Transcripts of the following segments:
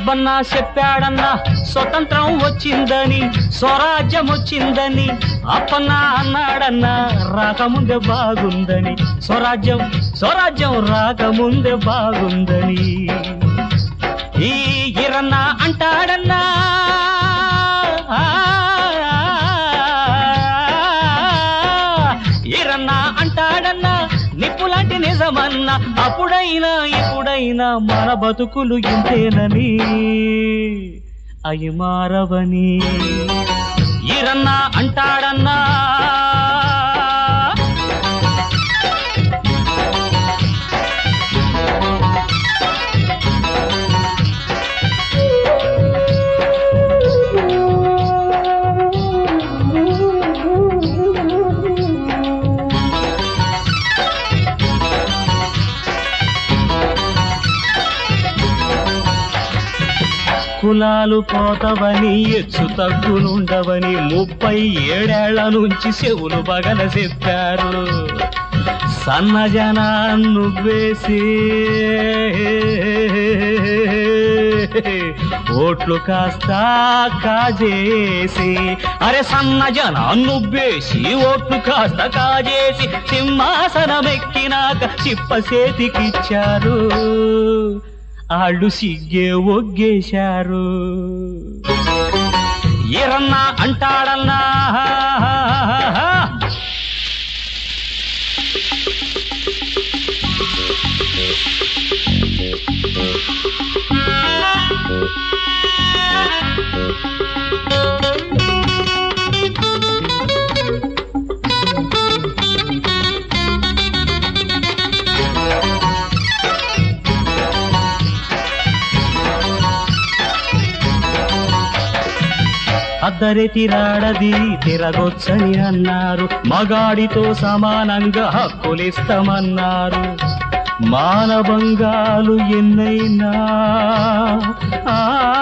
సుబ్బన్న చెప్పాడన్నా స్వతంత్రం వచ్చిందని స్వరాజ్యం వచ్చిందని అప్పన్న అన్నాడన్నా రాకముందే బాగుందని స్వరాజ్యం స్వరాజ్యం రాకముందే బాగుందని ఈ ఇరన్న అంటాడన్నా ఆ, ఈరన్న అంటాడన్నా నిప్పులాంటి నిజమన్నా అప్పుడైనా ఇప్పుడైనా మన బతుకులు ఇంతేనని అయి మారవని ఈరన్న అంటాడన్నా కులాలు పోతవని ఎచ్చు తగ్గునుండవని ముప్పై ఏడేళ్ల నుంచి చెవులు బగల చెప్పారు సన్నజనాన్ని వేసి ఓట్లు కాస్త కాజేసి అరే సన్నజనాన్ని వేసి ఓట్లు కాస్త కాజేసి సింహాసనమెక్కినాక చిప్ప చేతికిచ్చారు ఆళ్ళు సిగ్గే ఒగ్గేశారు ఎరన్నా అంటాడన్నా అద్దరి తిరాడది తిరగొచ్చని అన్నారు మగాడితో సమానంగా హక్కులిస్తామన్నారు మానవంగాలు ఎన్నైనా ఆ,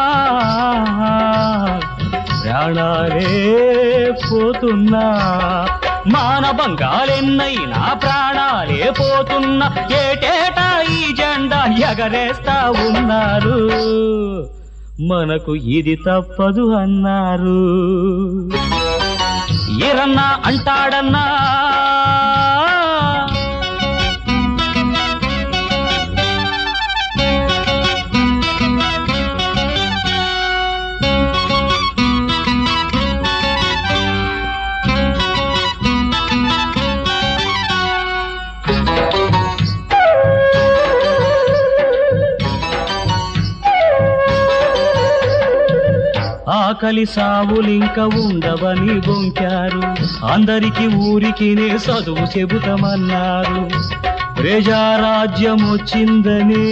ప్రాణాలే పోతున్నా మానవంగాలెన్నైనా ప్రాణాలే పోతున్నా ఏటేటా ఈ జెండా ఎగరేస్తా ఉన్నారు మనకు ఇది తప్పదు అన్నారు ఎరన్నా అంటాడన్నా ఆకలి సావులింక ఉండవని బొంకారు అందరికి ఊరికినే చదువు చెబుతామన్నారు ప్రజారాజ్యం వచ్చిందని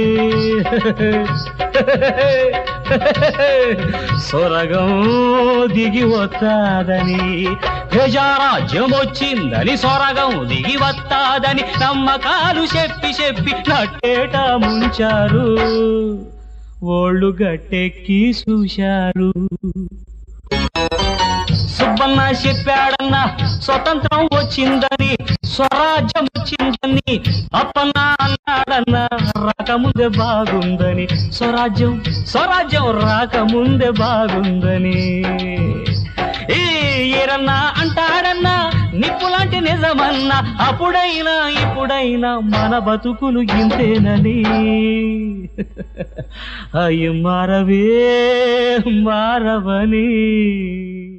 సొరగం దిగి వస్తాదని ప్రజారాజ్యం వచ్చిందని సొరగం దిగి వస్తాదని నమ్మకాలు చెప్పి చెప్పి నట్టేట ముంచారు ఓళ్ళు గట్టెక్కి చూశారు సుబ్బన్న చెప్పాడన్నా స్వతంత్రం వచ్చిందని స్వరాజ్యం వచ్చిందని అప్పన్న అన్నాడన్నా రాకముందే బాగుందని స్వరాజ్యం స్వరాజ్యం రాకముందే బాగుందని ఈ ఈరన్నా అంటాడన్నా నిప్పులాంటి నిజమన్నా అప్పుడైనా ఇప్పుడైనా మన బతుకులు ఇంతేనని అయ్యి మారవే మారవని